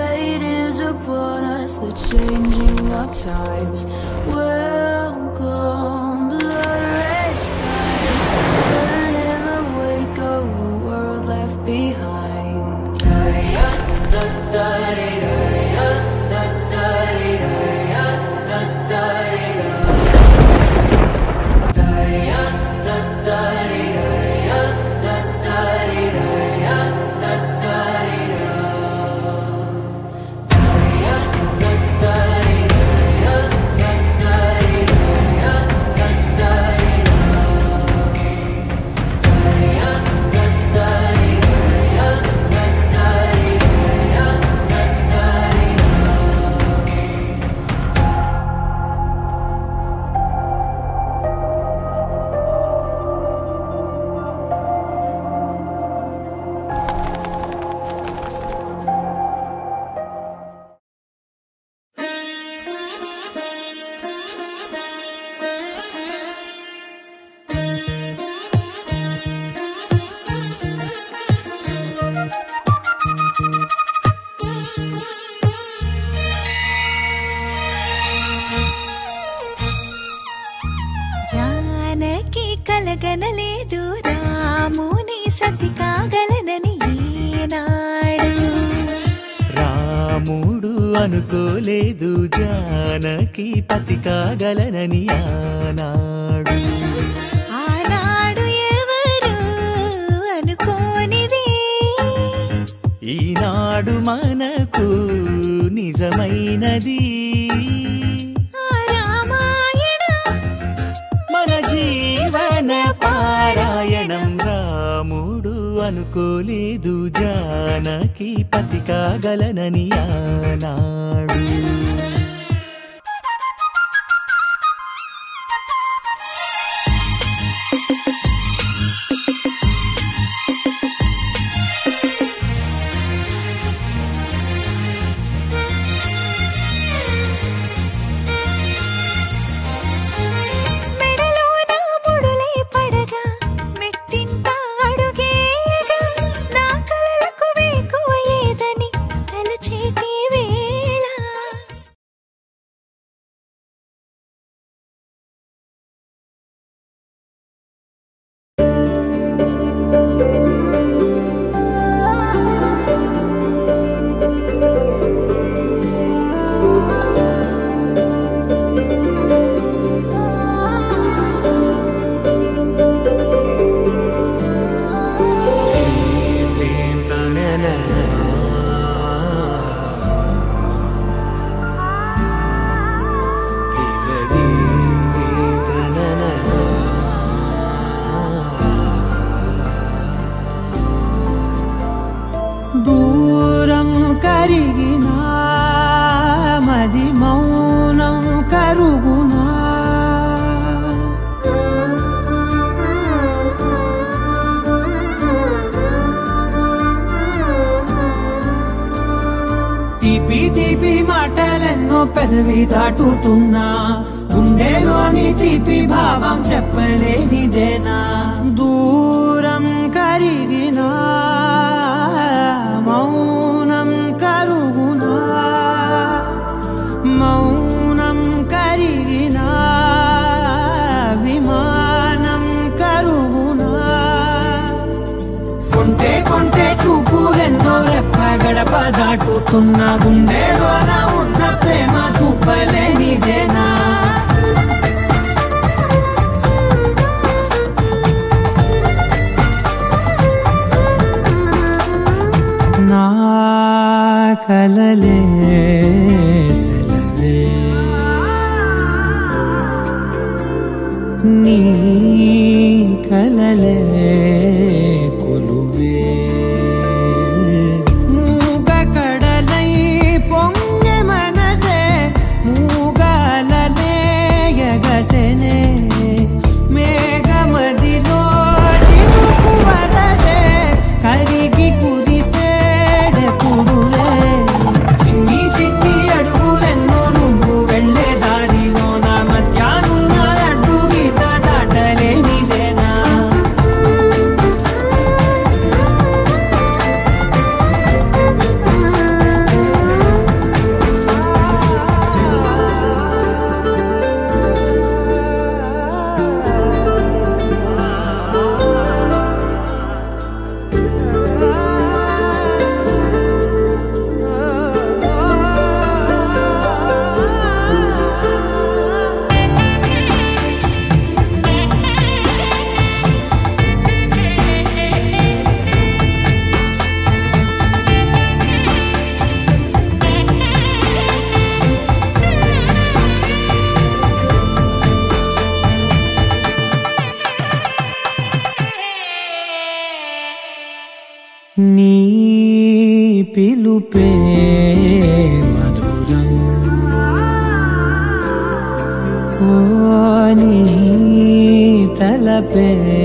Fate is upon us, the changing of times. Welcome, blood red skies. Burn in the wake of a world left behind. Da-ya, da-da-dee-da-ya, da-da-dee-da-ya, da-da-dee-da. Da-ya, da-da-dee-da-ya, da-da-dee-da-ya, da-da-dee-da. Janaki కలగనలేదు రాముని సతి కాగలనని ఈనాడు రాముడు అనుకోలేదు జానకి పతి కాగలనని ఆనాడు ఆనాడు ఎవరు అనుకోనిది ఈనాడు మనకు నిజమైనది ఆ రామాయణం మన జీవన పారాయణం రాముడు అనుకోలేదు జానకి పతి కాగలనని ఆనాడు మెడలోన ముడులే పడగా మెట్టింట అడుగేయగా నా కలలకు వేకువ ఏదని తలచేటి వేళ దూరం కరిగినా మది మౌనం కరుగునా తీపి తీపి మాటలెన్నో పెదవి దాటుతున్నా గుండెలోని తీపి భావం చెప్పలేనిదేనా దూరం కరిగినా మౌనం కరుగునా మౌనం కరిగినా విమానం కరుగునా కొంటే కొంటే చూపులెన్నో రెప్ప గడప దాటుతున్న గుండెలోన ఉన్న ప్రేమ చూపలేనిదేనా నా కలలే సెలవే నీ కలలే కొలువే మూగ కడలై పొంగె మనసే మూగలలే ఎగసెనే మేఘమదిలో చినుకు వరసే కరిగి కురిసేడెప్పుడులే చిన్ని చిన్ని అడుగులెన్నో నువ్వు వెళ్ళే దారిలో నా మధ్యాహ్నం అడ్డు గీత దాటలేనిదేనా పిలుపే మధురం ఓ నీ తలపే